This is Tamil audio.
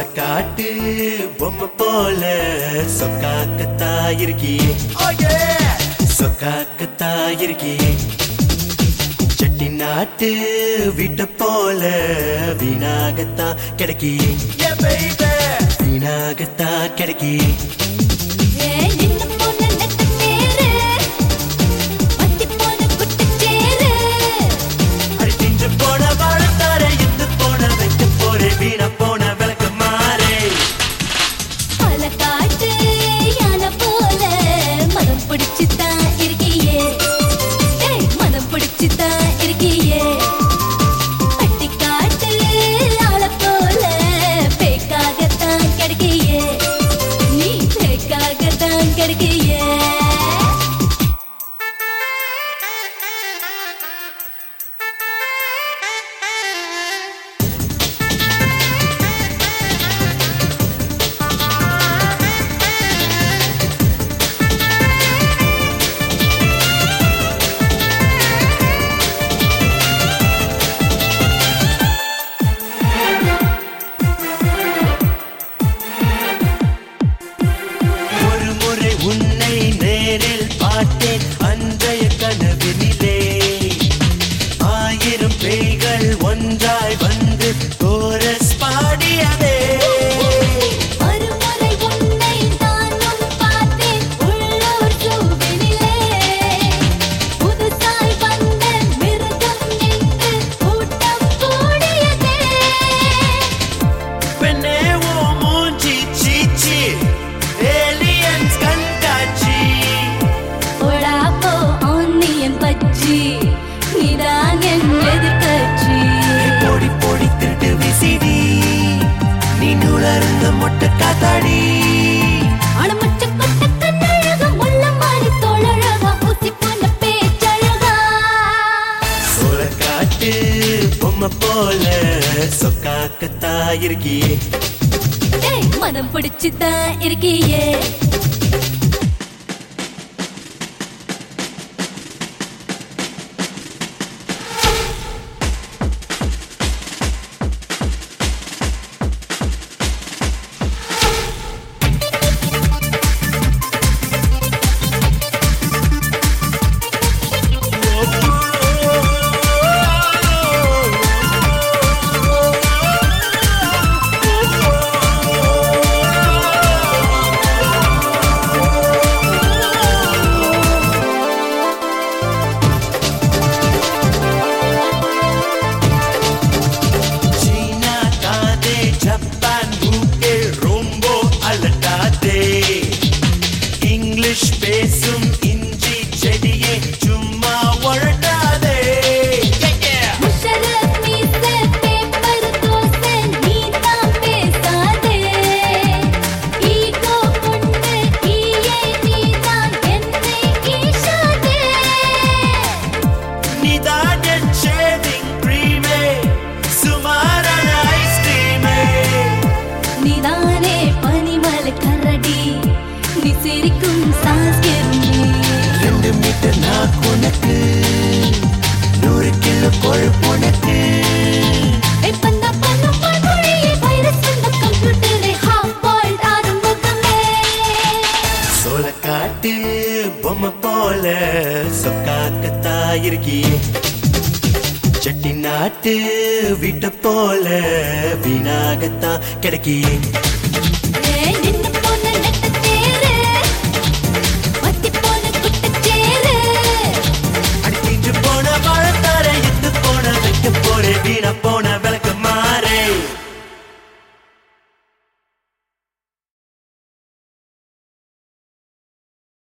காட்டு பொம்மை போல சொக்காக்கத்தா இருக்கியே சொக்காக்கத்தா இருக்கியே செட்டி நாட்டு வீட்டை போல வீணாகத்தான் கிடைக்கியே வீணாகத்தான் கிடைக்கியே ஏய் நின்னு போன நெட்ட தேரு பத்தி போன குட்டிச்சேரு அடிச்சு போன வாழத்தார இந்து போன வைக்க போறே வீணா போன விளக்கு மாறே பல காட்டு யானை போல மதம் பிடிச்சுதான் இருக்கியே ஏய் மதம் பிடிச்சுதான் இருக்கியே பட்டி காட்டு ஆள போல பேக்காகத்தான் கிடைக்கியே நீ பேக்காகத்தான் கிடைக்கியே ஒரு முறை உன்னை நேரில் பார்த்தேன் அன்றைய கனவினிலே ஆயிரம் பேய்கள் ஒன்றாய் வந்து கோரஸ் பாடியதே ஒரு முறை உன்னை நானும் பார்த்தேன் உள்ளூர் ஜூவினிலே புதுசாய் வந்த மிருகம் என்று கூட்டம் கூடியதே பெண்ணே ஓ மூஞ்சி சீச்சி ஏலியன்ஸ் கண்டாச்சி போடா போ ஆன்னியன் பச்சி நீதான் என் எதிர்கட்சி பொடி பொடி திருட்டு விசிடி நீ நூலருந்த மொட்டை காத்தாடி அடமச்ச கொட்ட கண்ணழகா முள்ள மாறி தோழழகா ஊசி போன பேச்சழகா சோள காட்டு பொம்மை போல சொக்காக்கத்தா இருக்கியே ஏய் மனம் பிடிச்சுதான் இருக்கியே சீனா காதே ஜப்பான் மூக்கே ரொம்ப அலட்டாதே இங்கிலீஷ் பேசும் இஞ்சி செடியே சும்மா ஒழட்டாதே முஷரப் மீச பேப்பர் தோசை நீதான் பேசாதே ஈகோ கொண்டு ஈயே நீதான் என்னை ஈஷாதே நிதான ஷேவிங் கிரீமே சுமாரான ஐஸ்கிரீமே நீதானே பனிமலை கரடி நீ சிரிக்கும் சாஸ்கிருமி ரெண்டு மீட்டர் நான் உனக்கு நூறு கிலோ கொழுப்பு உனக்கு பண்ண பண்ண பண்பொழியே வைரஸ் வந்த கம்ப்யூட்டரை ஹாஃப் பாயிண்ட் ஆரம்பமே சோள காட்டு பொம்மை போல சொக்காக்கத்தா இருக்கியே செட்டி நாட்டு வீட்டை போல வீணாகத்தான் கிடைக்கியே